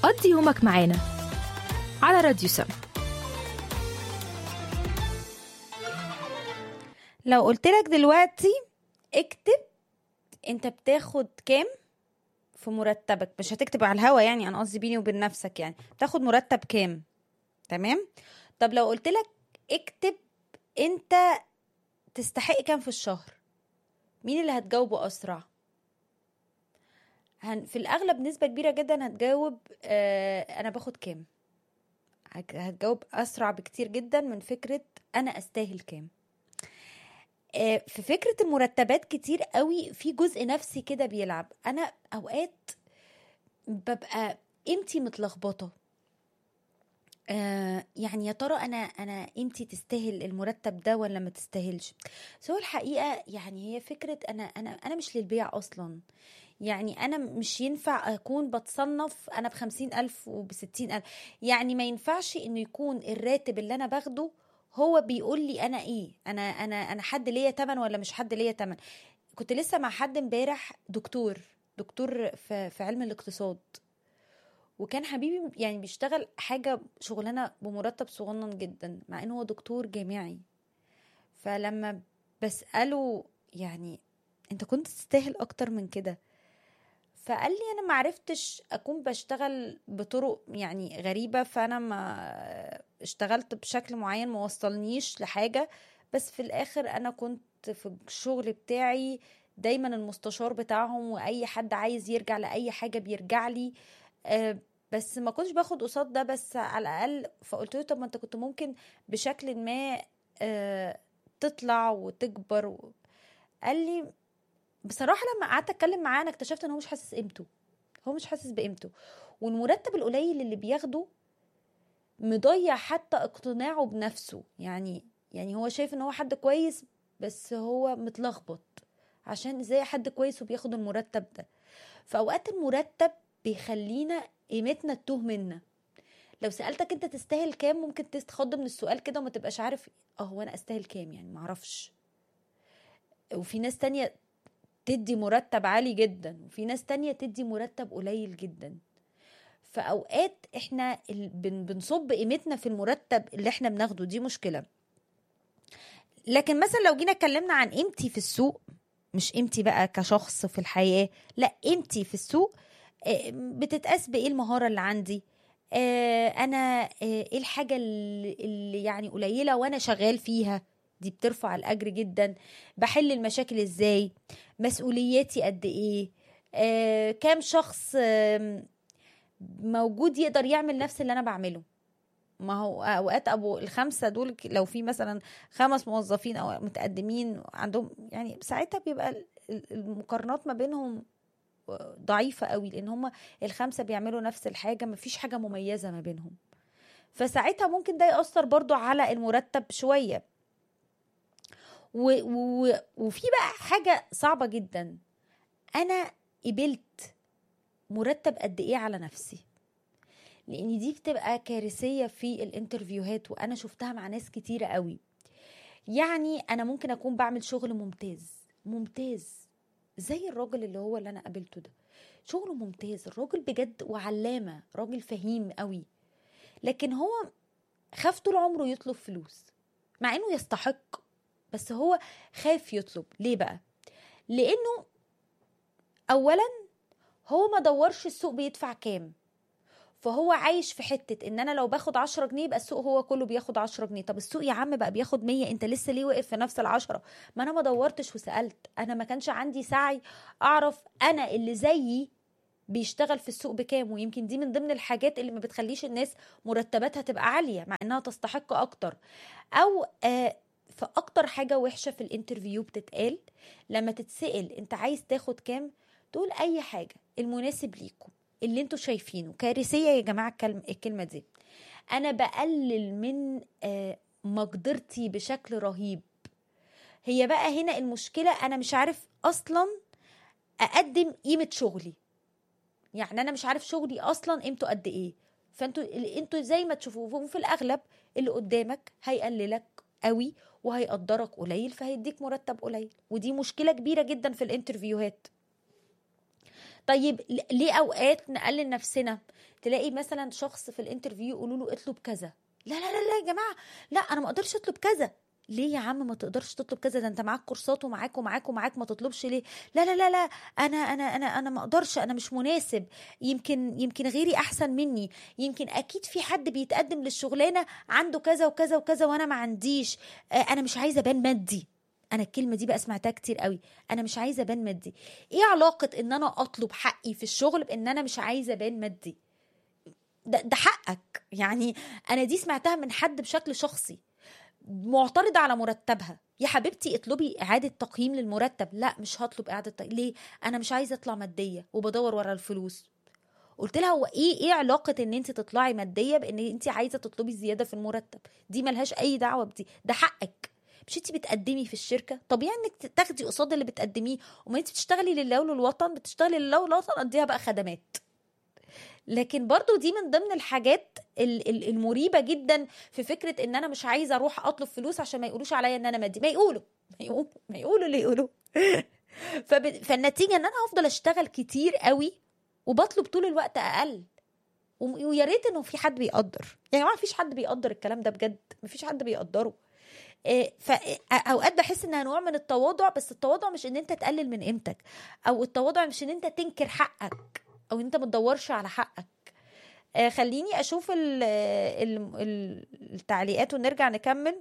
قضي يومك معانا على راديو سم لو قلت لك دلوقتي اكتب انت بتاخد كام في مرتبك مش هتكتب على الهوا يعني انا قصدي بيني وبين نفسك يعني بتاخد مرتب كام تمام طب لو قلت لك اكتب انت تستحق كام في الشهر مين اللي هتجاوبه اسرع هن في الاغلب نسبه كبيره جدا هتجاوب آه انا باخد كام هت- هتجاوب اسرع بكتير جدا من فكره انا استاهل كام آه، في فكرة المرتبات كتير قوي في جزء نفسي كده بيلعب أنا أوقات ببقى قيمتي متلخبطة آه يعني يا ترى أنا أنا قيمتي تستاهل المرتب ده ولا ما تستاهلش بس هو الحقيقة يعني هي فكرة أنا أنا أنا مش للبيع أصلا يعني أنا مش ينفع أكون بتصنف أنا بخمسين ألف وبستين ألف يعني ما ينفعش إنه يكون الراتب اللي أنا باخده هو بيقول لي انا ايه انا انا انا حد ليا تمن ولا مش حد ليا تمن كنت لسه مع حد امبارح دكتور دكتور في, في علم الاقتصاد وكان حبيبي يعني بيشتغل حاجه شغلانه بمرتب صغنن جدا مع انه هو دكتور جامعي فلما بساله يعني انت كنت تستاهل اكتر من كده فقال لي انا ما عرفتش اكون بشتغل بطرق يعني غريبه فانا ما اشتغلت بشكل معين ما وصلنيش لحاجه بس في الاخر انا كنت في الشغل بتاعي دايما المستشار بتاعهم واي حد عايز يرجع لاي حاجه بيرجع لي آه، بس ما كنتش باخد قصاد ده بس على الاقل فقلت له طب ما انت كنت ممكن بشكل ما آه، تطلع وتكبر و... قال لي بصراحه لما قعدت اتكلم معاه انا اكتشفت ان هو مش حاسس قيمته هو مش حاسس بقيمته والمرتب القليل اللي بياخده مضيع حتى اقتناعه بنفسه يعني يعني هو شايف ان هو حد كويس بس هو متلخبط عشان ازاي حد كويس وبياخد المرتب ده فاوقات المرتب بيخلينا قيمتنا تتوه منا لو سالتك انت تستاهل كام ممكن تتخض من السؤال كده وما تبقاش عارف اه هو انا استاهل كام يعني معرفش وفي ناس تانية تدي مرتب عالي جدا وفي ناس تانية تدي مرتب قليل جدا فاوقات احنا ال- بن- بنصب قيمتنا في المرتب اللي احنا بناخده دي مشكله لكن مثلا لو جينا اتكلمنا عن قيمتي في السوق مش قيمتي بقى كشخص في الحياه لا قيمتي في السوق آه، بتتقاس بايه المهاره اللي عندي آه، انا آه، ايه الحاجه اللي اللي يعني قليله وانا شغال فيها دي بترفع الاجر جدا بحل المشاكل ازاي مسؤولياتي قد ايه آه، كام شخص آم، موجود يقدر يعمل نفس اللي انا بعمله ما هو اوقات ابو الخمسه دول ك- لو في مثلا خمس موظفين او متقدمين عندهم يعني ساعتها بيبقى ال- ال- المقارنات ما بينهم ضعيفه قوي لان هم الخمسه بيعملوا نفس الحاجه ما فيش حاجه مميزه ما بينهم فساعتها ممكن ده ياثر برضو على المرتب شويه و و وفي بقى حاجه صعبه جدا انا قبلت مرتب قد ايه على نفسي لان دي بتبقى كارثيه في الانترفيوهات وانا شفتها مع ناس كتيره قوي يعني انا ممكن اكون بعمل شغل ممتاز ممتاز زي الراجل اللي هو اللي انا قابلته ده شغله ممتاز الراجل بجد وعلامه راجل فهيم قوي لكن هو خاف طول عمره يطلب فلوس مع انه يستحق بس هو خاف يطلب ليه بقى لانه اولا هو ما دورش السوق بيدفع كام فهو عايش في حتة ان انا لو باخد عشرة جنيه يبقى السوق هو كله بياخد عشرة جنيه طب السوق يا عم بقى بياخد مية انت لسه ليه واقف في نفس العشرة ما انا ما دورتش وسألت انا ما كانش عندي سعي اعرف انا اللي زيي بيشتغل في السوق بكام ويمكن دي من ضمن الحاجات اللي ما بتخليش الناس مرتباتها تبقى عالية مع انها تستحق اكتر او آه فاكتر حاجة وحشة في الانترفيو بتتقال لما تتسأل انت عايز تاخد كام تقول اي حاجة المناسب ليكم اللي انتوا شايفينه كارثيه يا جماعه الكلم الكلمه دي انا بقلل من آه، مقدرتي بشكل رهيب هي بقى هنا المشكله انا مش عارف اصلا اقدم قيمه شغلي يعني انا مش عارف شغلي اصلا قيمته قد ايه فانتوا انتوا زي ما تشوفوه في الاغلب اللي قدامك هيقللك قوي وهيقدرك قليل فهيديك مرتب قليل ودي مشكله كبيره جدا في الانترفيوهات طيب ل- ليه اوقات نقلل نفسنا تلاقي مثلا شخص في الانترفيو يقولوا له اطلب كذا لا لا لا لا يا جماعه لا انا ما اقدرش اطلب كذا ليه يا عم ما تقدرش تطلب كذا ده انت معاك كورسات ومعاك ومعاك ومعاك ما تطلبش ليه لا لا لا لا انا انا انا انا ما اقدرش انا مش مناسب يمكن يمكن غيري احسن مني يمكن اكيد في حد بيتقدم للشغلانه عنده كذا وكذا وكذا وانا ما عنديش آه، انا مش عايزه ابان مادي انا الكلمه دي بقى سمعتها كتير قوي انا مش عايزه ابان مادي ايه علاقه ان انا اطلب حقي في الشغل بان انا مش عايزه ابان مادي ده, ده حقك يعني انا دي سمعتها من حد بشكل شخصي معترضة على مرتبها يا حبيبتي اطلبي إعادة تقييم للمرتب لا مش هطلب إعادة تقييم ليه أنا مش عايزة أطلع مادية وبدور ورا الفلوس قلت لها هو ايه ايه علاقه ان انت تطلعي ماديه بان انت عايزه تطلبي زياده في المرتب دي ملهاش اي دعوه بدي ده حقك مش انت بتقدمي في الشركه طبيعي انك تاخدي قصاد اللي بتقدميه وما انت بتشتغلي لله وللوطن بتشتغلي لله والوطن اديها بقى خدمات لكن برضو دي من ضمن الحاجات ال- ال- المريبه جدا في فكره ان انا مش عايزه اروح اطلب فلوس عشان ما يقولوش عليا ان انا مادي ما يقولوا ما يقولوا ما يقولوا اللي يقولوا فب... فالنتيجه ان انا هفضل اشتغل كتير قوي وبطلب طول الوقت اقل و- ويا ريت انه في حد بيقدر يا جماعه مفيش حد بيقدر الكلام ده بجد مفيش حد بيقدره فاوقات بحس انها نوع من التواضع بس التواضع مش ان انت تقلل من قيمتك او التواضع مش ان انت تنكر حقك او انت ما تدورش على حقك آه، خليني اشوف ال ال ال التعليقات ونرجع نكمل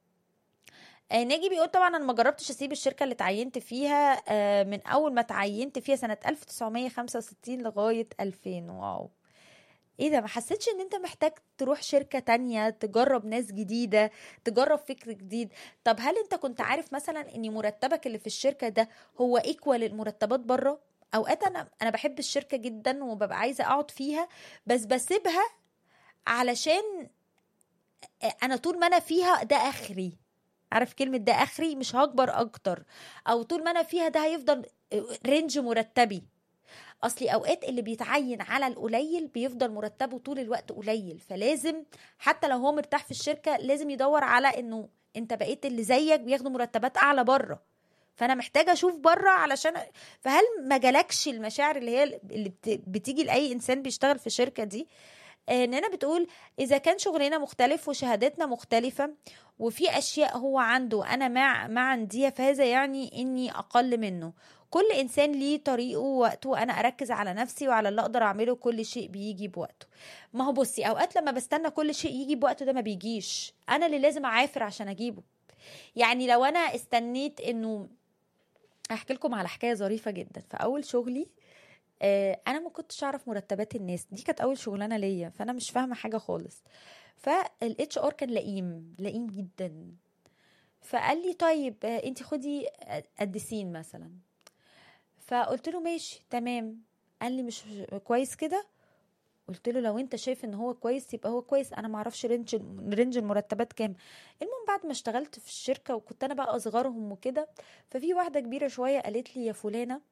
آه، ناجي بيقول طبعا انا ما جربتش اسيب الشركه اللي اتعينت فيها آه، من اول ما اتعينت فيها سنه 1965 لغايه 2000 واو ايه ده ما حسيتش ان انت محتاج تروح شركة تانية تجرب ناس جديدة تجرب فكر جديد طب هل انت كنت عارف مثلا ان مرتبك اللي في الشركة ده هو ايكوال المرتبات بره اوقات انا انا بحب الشركة جدا وببقى عايزة اقعد فيها بس بسيبها علشان انا طول ما انا فيها ده اخري عارف كلمة ده اخري مش هكبر اكتر او طول ما انا فيها ده هيفضل رينج مرتبي اصلي اوقات اللي بيتعين على القليل بيفضل مرتبه طول الوقت قليل فلازم حتى لو هو مرتاح في الشركه لازم يدور على انه انت بقيت اللي زيك بياخدوا مرتبات اعلى بره فانا محتاجه اشوف بره علشان فهل ما جالكش المشاعر اللي هي اللي بت- بتيجي لاي انسان بيشتغل في الشركه دي آه، اننا بتقول اذا كان شغلنا مختلف وشهادتنا مختلفه وفي اشياء هو عنده انا ما ما عنديها فهذا يعني اني اقل منه كل انسان ليه طريقه ووقته وانا اركز على نفسي وعلى اللي اقدر اعمله كل شيء بيجي بوقته ما هو بصي اوقات لما بستنى كل شيء يجي بوقته ده ما بيجيش انا اللي لازم اعافر عشان اجيبه يعني لو انا استنيت انه احكي لكم على حكايه ظريفه جدا في اول شغلي آه، انا ما كنتش اعرف مرتبات الناس دي كانت اول شغلانه ليا فانا مش فاهمه حاجه خالص فالاتش ار كان لئيم لئيم جدا فقال لي طيب انت خدي قدسين مثلا فقلت له ماشي تمام قال لي مش كويس كده قلت له لو انت شايف ان هو كويس يبقى هو كويس انا ما اعرفش رينج رينج المرتبات كام المهم بعد ما اشتغلت في الشركه وكنت انا بقى اصغرهم وكده ففي واحده كبيره شويه قالت لي يا فلانه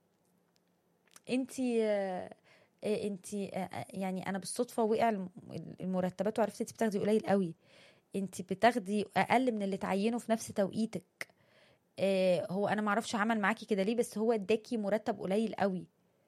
انت انت يعني انا بالصدفه وقع الم- المرتبات وعرفت انت بتاخدي قليل قوي انت بتاخدي اقل من اللي تعينه في نفس توقيتك آه، هو انا ما اعرفش عمل معاكي كده ليه بس هو اداكي مرتب قليل قوي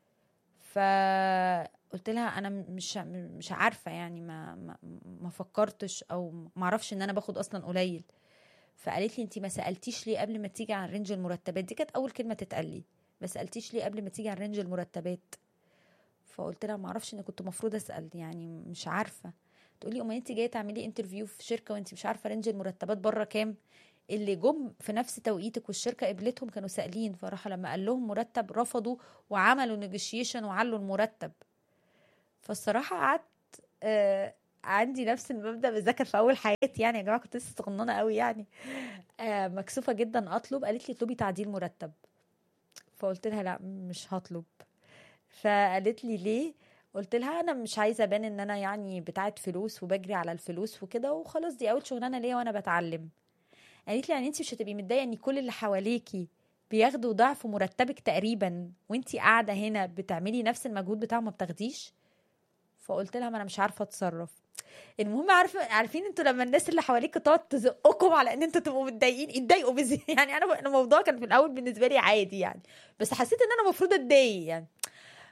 فقلت لها انا مش مش عارفه يعني ما ما, ما فكرتش او ما اعرفش ان انا باخد اصلا قليل فقالت لي انت ما سالتيش ليه قبل ما تيجي عن رينج المرتبات دي كانت اول كلمه تتقال لي ما سالتيش ليه قبل ما تيجي عن رينج المرتبات فقلت لها ما اعرفش ان كنت المفروض اسال يعني مش عارفه تقولي امال انت جايه تعملي انترفيو في شركه وانت مش عارفه رينج المرتبات بره كام اللي جم في نفس توقيتك والشركه قبلتهم كانوا سائلين فراحوا لما قال لهم مرتب رفضوا وعملوا نيجوشيشن وعلوا المرتب فالصراحه قعدت آه عندي نفس المبدا بذاكر في اول حياتي يعني يا جماعه كنت لسه صغننه قوي يعني آه مكسوفه جدا اطلب قالت لي اطلبي تعديل مرتب فقلت لها لا مش هطلب فقالت لي ليه قلت لها انا مش عايزه ابان ان انا يعني بتاعت فلوس وبجري على الفلوس وكده وخلاص دي اول شغلانه ليا وانا بتعلم قالت لي يعني انت مش هتبقي متضايقه ان كل اللي حواليكي بياخدوا ضعف مرتبك تقريبا وانت قاعده هنا بتعملي نفس المجهود بتاعهم ما بتاخديش فقلت لها ما انا مش عارفه اتصرف المهم عارفه عارفين انتوا لما الناس اللي حواليك تقعد تزقكم على ان انتوا تبقوا متضايقين اتضايقوا بزي يعني انا أنا الموضوع كان في الاول بالنسبه لي عادي يعني بس حسيت ان انا المفروض اتضايق يعني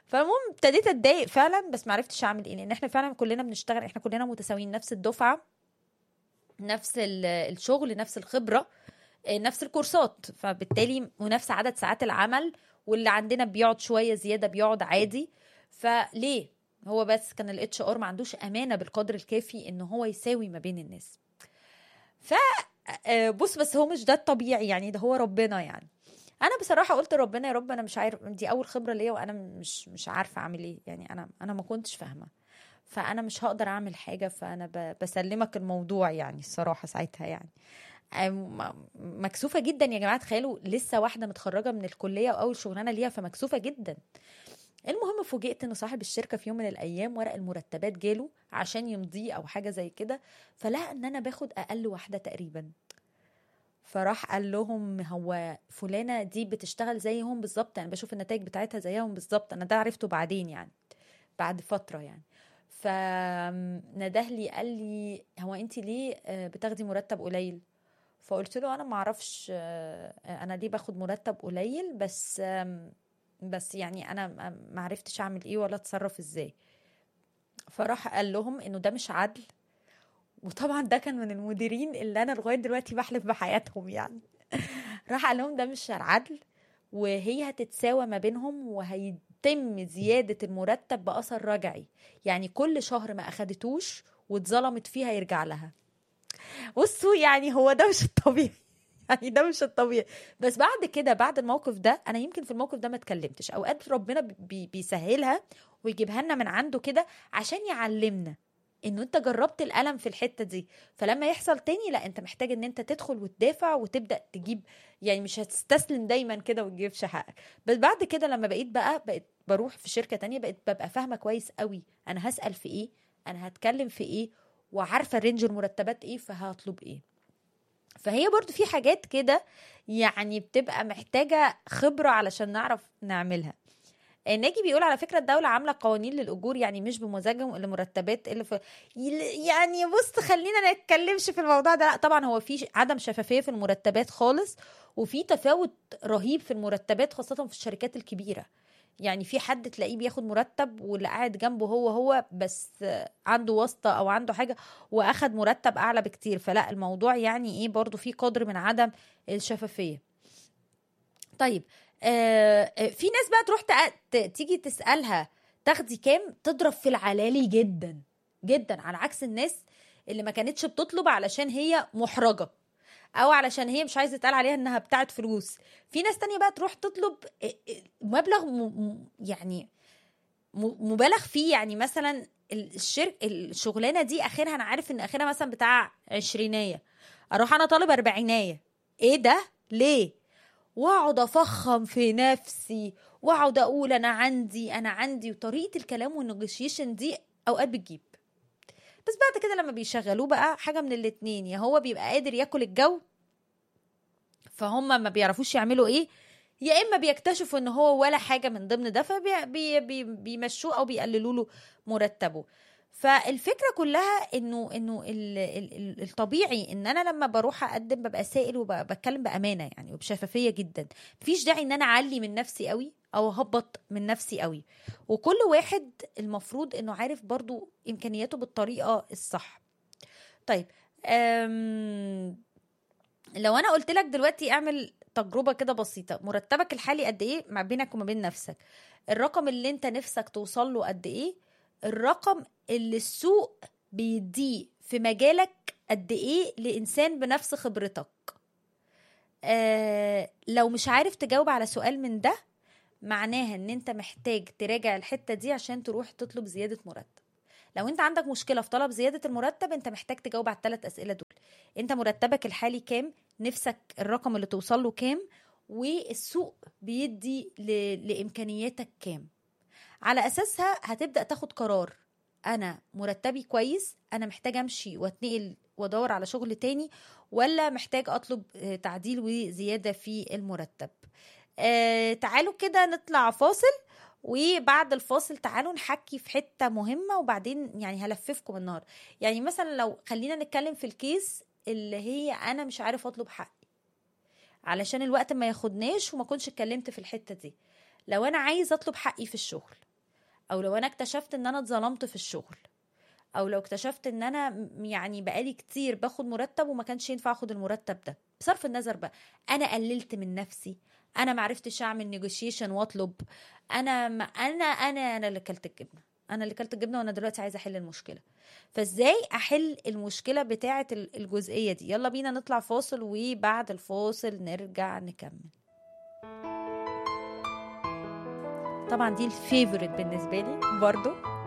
فالمهم ابتديت اتضايق فعلا بس ما عرفتش اعمل ايه لان احنا فعلا كلنا بنشتغل احنا كلنا متساويين نفس الدفعه نفس ال- الشغل نفس الخبره آه، نفس الكورسات فبالتالي ونفس عدد ساعات العمل واللي عندنا بيقعد شويه زياده بيقعد عادي فليه هو بس كان الاتش ار ما عندوش امانه بالقدر الكافي ان هو يساوي ما بين الناس ف آه، بص بس هو مش ده الطبيعي يعني ده هو ربنا يعني انا بصراحه قلت لربنا يا رب انا مش عارف دي اول خبره ليا وانا مش مش عارفه اعمل ايه يعني انا انا ما كنتش فاهمه فانا مش هقدر اعمل حاجه فانا ب- بسلمك الموضوع يعني الصراحه ساعتها يعني أم- مكسوفه جدا يا جماعه تخيلوا لسه واحده متخرجه من الكليه واول شغلانه ليها فمكسوفه جدا المهم فوجئت ان صاحب الشركه في يوم من الايام ورق المرتبات جاله عشان يمضيه او حاجه زي كده فلقى ان انا باخد اقل واحده تقريبا فراح قال لهم هو فلانه دي بتشتغل زيهم بالظبط انا بشوف النتائج بتاعتها زيهم بالظبط انا ده عرفته بعدين يعني بعد فتره يعني فنده لي قال لي هو انت ليه آه، بتاخدي مرتب قليل فقلت له انا ما اعرفش آه، انا ليه باخد مرتب قليل بس آم، بس يعني انا ما- ما عرفتش اعمل ايه ولا اتصرف ازاي فراح قال لهم انه ده مش عدل وطبعا ده كان من المديرين اللي انا لغايه دلوقتي بحلف بحياتهم يعني راح قال لهم ده مش عدل وهي هتتساوى ما بينهم وهيتم زياده المرتب باثر رجعي يعني كل شهر ما اخدتوش واتظلمت فيه هيرجع لها بصوا يعني هو ده مش الطبيعي يعني ده مش الطبيعي بس بعد كده بعد الموقف ده انا يمكن في الموقف ده ما اتكلمتش اوقات ربنا بي بيسهلها ويجيبها لنا من عنده كده عشان يعلمنا انه انت جربت الالم في الحته دي فلما يحصل تاني لا انت محتاج ان انت تدخل وتدافع وتبدا تجيب يعني مش هتستسلم دايما كده وتجيبش حقك بس بعد كده لما بقيت بقى بقيت بروح في شركه تانية بقيت ببقى فاهمه كويس قوي انا هسال في ايه انا هتكلم في ايه وعارفه رينج المرتبات ايه فهطلب ايه فهي برضو في حاجات كده يعني بتبقى محتاجه خبره علشان نعرف نعملها ناجي بيقول على فكره الدوله عامله قوانين للاجور يعني مش بمزاجهم المرتبات اللي في يعني بص خلينا ما نتكلمش في الموضوع ده لا طبعا هو في عدم شفافيه في المرتبات خالص وفي تفاوت رهيب في المرتبات خاصه في الشركات الكبيره يعني في حد تلاقيه بياخد مرتب واللي قاعد جنبه هو هو بس عنده واسطه او عنده حاجه واخد مرتب اعلى بكتير فلا الموضوع يعني ايه برضو في قدر من عدم الشفافيه طيب آه آه، في ناس بقى تروح تق- ت- تيجي تسالها تاخدي كام تضرب في العلالي جدا جدا على عكس الناس اللي ما كانتش بتطلب علشان هي محرجه او علشان هي مش عايزه يتقال عليها انها بتاعت فلوس في ناس تانية بقى تروح تطلب آه، آه، مبلغ م... م- يعني م- مبالغ فيه يعني مثلا الشرك الشغلانه دي اخرها انا عارف ان اخرها مثلا بتاع عشرينية اروح انا طالب اربعينية ايه ده ليه واقعد افخم في نفسي واقعد اقول انا عندي انا عندي وطريقه الكلام والنيجوشيشن دي اوقات بتجيب بس بعد كده لما بيشغلوه بقى حاجه من الاتنين يا هو بيبقى قادر ياكل الجو فهم ما بيعرفوش يعملوا ايه يا اما بيكتشفوا ان هو ولا حاجه من ضمن ده فبيمشوه او بيقللوا له مرتبه فالفكره كلها انه انه ال- ال- ال- الطبيعي ان انا لما بروح اقدم ببقى سائل وبتكلم بامانه يعني وبشفافيه جدا مفيش داعي ان انا اعلي من نفسي قوي او اهبط من نفسي قوي وكل واحد المفروض انه عارف برضو امكانياته بالطريقه الصح طيب أم لو انا قلت لك دلوقتي اعمل تجربه كده بسيطه مرتبك الحالي قد ايه ما بينك وما بين نفسك الرقم اللي انت نفسك توصل له قد ايه الرقم اللي السوق بيديه في مجالك قد ايه لانسان بنفس خبرتك آه لو مش عارف تجاوب على سؤال من ده معناها ان انت محتاج تراجع الحته دي عشان تروح تطلب زياده مرتب لو انت عندك مشكله في طلب زياده المرتب انت محتاج تجاوب على الثلاث اسئله دول انت مرتبك الحالي كام نفسك الرقم اللي توصل له كام والسوق بيدي ل... لامكانياتك كام على اساسها هتبدا تاخد قرار انا مرتبي كويس انا محتاج امشي واتنقل وادور على شغل تاني ولا محتاج اطلب آه، تعديل وزياده في المرتب آه تعالوا كده نطلع فاصل وبعد الفاصل تعالوا نحكي في حته مهمه وبعدين يعني هلففكم النهار يعني مثلا لو خلينا نتكلم في الكيس اللي هي انا مش عارف اطلب حقي علشان الوقت ما ياخدناش وما كنتش اتكلمت في الحته دي لو انا عايز اطلب حقي في الشغل او لو انا اكتشفت ان انا اتظلمت في الشغل او لو اكتشفت ان انا م- يعني بقالي كتير باخد مرتب وما كانش ينفع اخد المرتب ده بصرف النظر بقى انا قللت من نفسي انا ما عرفتش اعمل نيجوشيشن واطلب انا ما انا انا انا اللي كلت الجبنه انا اللي كلت الجبنه وانا دلوقتي عايزه احل المشكله فازاي احل المشكله بتاعه ال- الجزئيه دي يلا بينا نطلع فاصل وبعد الفاصل نرجع نكمل طبعا دي الفيفورت بالنسبه لي برضو